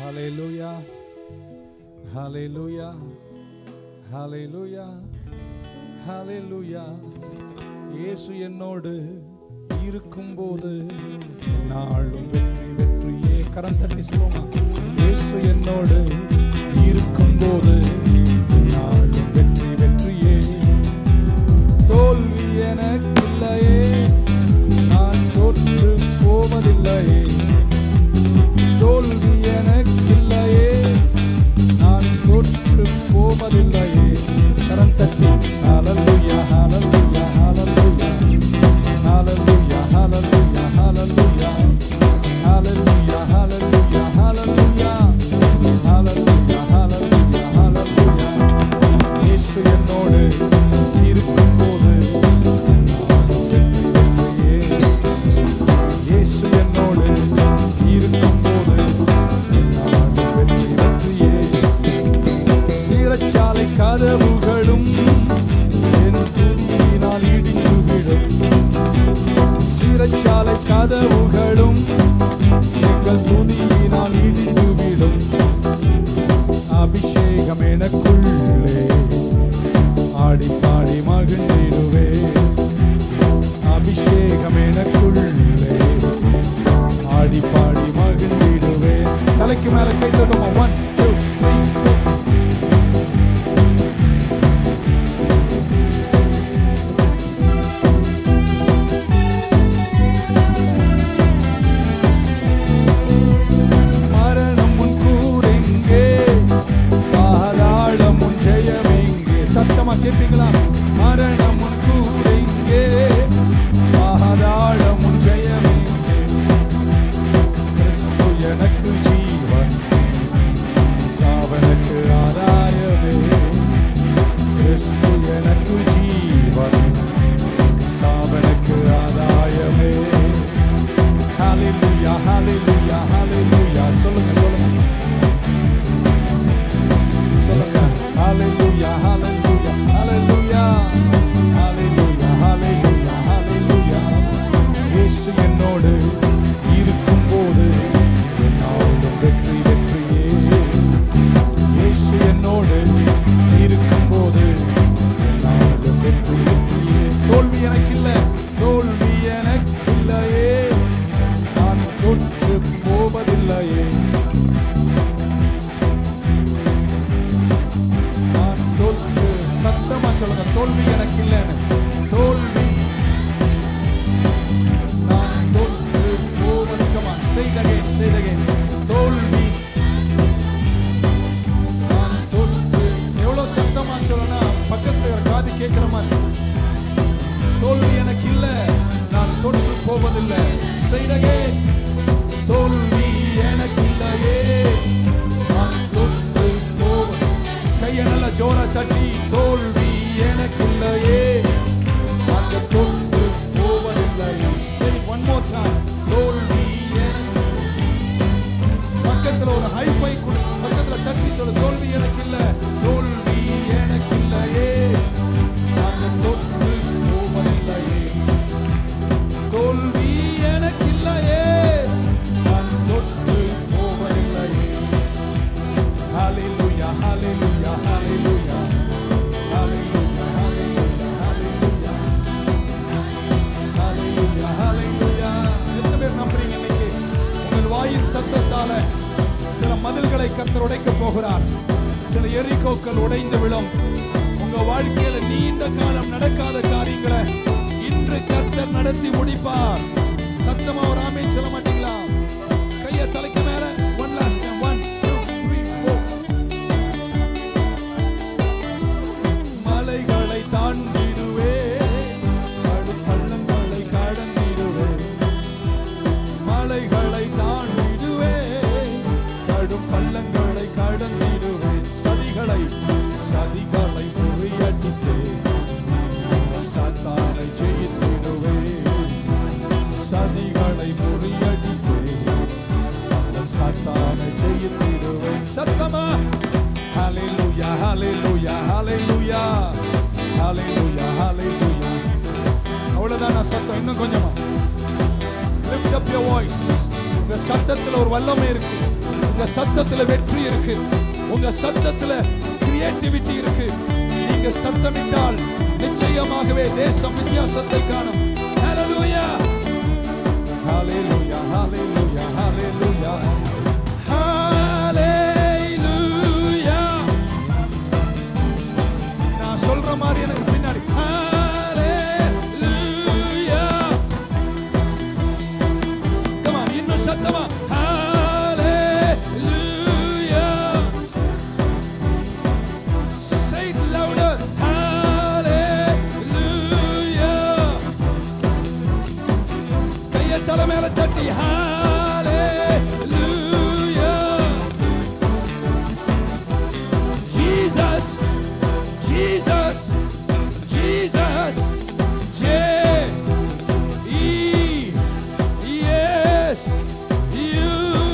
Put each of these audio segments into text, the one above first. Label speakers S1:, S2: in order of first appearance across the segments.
S1: Hallelujah. Hallelujah. Hallelujah. Hallelujah. இயேசு என்னோடு இருக்கும்போது நாளும் வெற்றி வெற்றியே கரம் தட்டி சொல்லுமா இயேசு என்னோடு இருக்கும்போது நாளும் வெற்றி வெற்றியே தோல்வி எனக்கில்லையே நான் தோற்று போவதில்லையே தோல்வி எனக்கில்லையே நான் தோற்று போவதில்லையே கரம் தட்டி ஹalleluya hallelujah hallelujah hallelujah hallelujah hallelujah hallelujah hallelujah hallelujah hallelujah hallelujah hallelujah இயேசு என்னோடு இருக்கும்போது நான் வெற்றி வெற்றியே இயேசு என்னோடு இருக்கும்போது நான் வெற்றி வெற்றியே சீரச்சாலை கதவுகளும் என் துதியினால் இடிந்து விடும் சீரச்சாலை கதவுகளும் எங்கள் துதியினால் இடிந்து விடும் அபிஷேகம் எனக்குள்ளே ஆடி பாடி மகிழ்ந்திடுவே அபிஷேகம் எனக்குள்ளே ஆடி பாடி மகிழ்ந்திடுவே தலைக்கு மேல கை தட்டுமா ஒன் டூ த்ரீ மரணம் உன் கூரெங்கே பாதாளம் உன் ஜெயமெங்கே சத்தமா கேட்பீங்களா மரணம் உன் கூரெங்கே பாதாளம் உன் ஜெயமெங்கே கிறிஸ்து எனக்கு ஜீவன் சாவனுக்கு ஆதாயமே கிறிஸ்து எனக்கு ஜீவன் சாவனுக்கு ஆதாயமே ஹalleluya ஹalleluya ஹalleluya சொல்லுங்க சொல்லுங்க சொல்லுங்க ஹalleluya ஹalleluya ஹalleluya ஹalleluya ஹalleluya ஹalleluya இயேசு என்னோடு இருக்கும்போது நாளும் வெற்றி வெற்றியே இயேசு என்னோடு இருக்கும்போது நாளும் வெற்றி வெற்றியே தோல்வி எனக்கு இல்ல தோல்வி எனக்கு இல்லையே நான் தொற்று போவதில்லையே நான் தொற்று சத்தமா சொல்லுங்க தோல்வி எனக்கு இல்லைன்னு தோல்வி நான் தொற்று போவது கமா செய்தகே செய்தகே தோல்வி நான் தொற்று எவ்வளவு சத்தமா சொல்லணும் பக்கத்துல இருக்கிற காது கேட்கிற மாதிரி தோல்வி எனக்கு இல்ல நான் தொற்று போவதில்லை செய்தகே தோல்வி எனக்கு இல்லையே நான் தொற்று போவது கையை நல்ல ஜோர தட்டி தோல்வி எனக்கு இல்லையே அந்த தொற்று போவதில்லை சரி ஒன் மோர் டைம் தோல்வி எனக்கு பக்கத்துல ஒரு ஹைஃபை கொடு பக்கத்துல தட்டி சொல்லு தோல்வி எனக்கு இல்ல தோல்வி எனக்கு இல்லையே அந்த தொற்று போவதில்லையே தோல்வி எனக்கு இல்லையே நான் தொற்று போவதில்லையே ஹalleluya ஹalleluya ஹalleluya ஹalleluya ஹalleluya ஹalleluya ஹalleluya ஹalleluya எத்தனை பேர் நம்புறீங்க இன்னைக்கு உங்கள் வாயின் சத்தத்தால சில மதில்களை கர்த்தர் உடைக்க போகிறார் சில எரிகோக்கள் உடைந்து விழும் உங்க வாழ்க்கையில நீண்ட காலம் நடக்காத காரியங்களை இன்று கர்த்தர் நடத்தி முடிப்பார் சத்தமா ஒரு ஆமே சொல்ல மாட்டீங்களா கைய தலைக்கு மேல one last time one two three four மலைகளை தாண்டிடுவே கடும் பள்ளங்களை கடந்திடுவே மலைகளை தாண்டிடுவே கடும் பள்ளங்களை கடந்திடுவே சதிகளை சதிகளை முறியடித்தே சாத்தானை ஜெயித்திடுவே சதிகளை முறியடித்தே சாத்தானை ஜெயித்திடுவே சத்தமா ஹalleluya ஹalleluya ஹalleluya ஹalleluya ஹalleluya அவ்வளவுதான் நான் சத்தம் இன்னும் கொஞ்சமா lift up your voice உங்க சத்தத்துல ஒரு வல்லமை இருக்கு உங்க சத்தத்துல வெற்றி இருக்கு உங்க சத்தத்துல கிரியேட்டிவிட்டி இருக்கு நீங்க சத்தமிட்டால் நிச்சயமாகவே தேசம் வித்தியாசத்தை காணும் Hallelujah. Hallelujah, hallelujah, hallelujah. Hallelujah. நான் சொல்ற மாதிரி எனக்கு பின்னாடி Hallelujah. Come on, இன்னும் சத்தமா Hallelujah. Say it louder. Hallelujah. கையை தலை மேல தட்டி Hallelujah. Jesus, Jesus, Jesus, J E yes, you,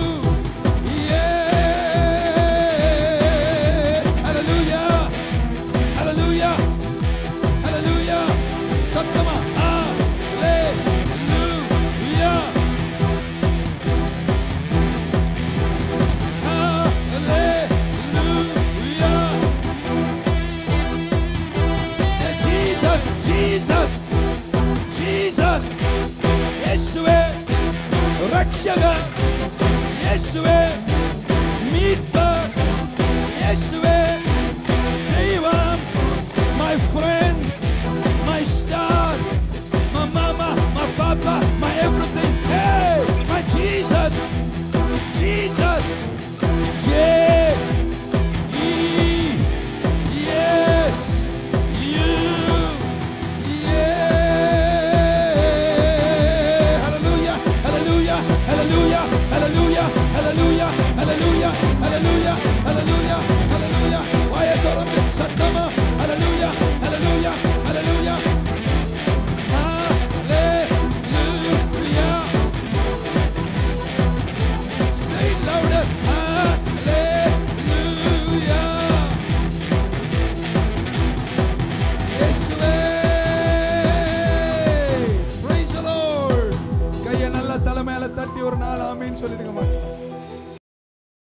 S1: yeah. Hallelujah, Hallelujah, Hallelujah. சத்தமா Hallelujah. Hallelujah. Say Jesus, Jesus, Jesus. യേശുവേ രക്ഷകൻ യേശുവേ മീட்பர் യേശുവേ ദൈവം my friend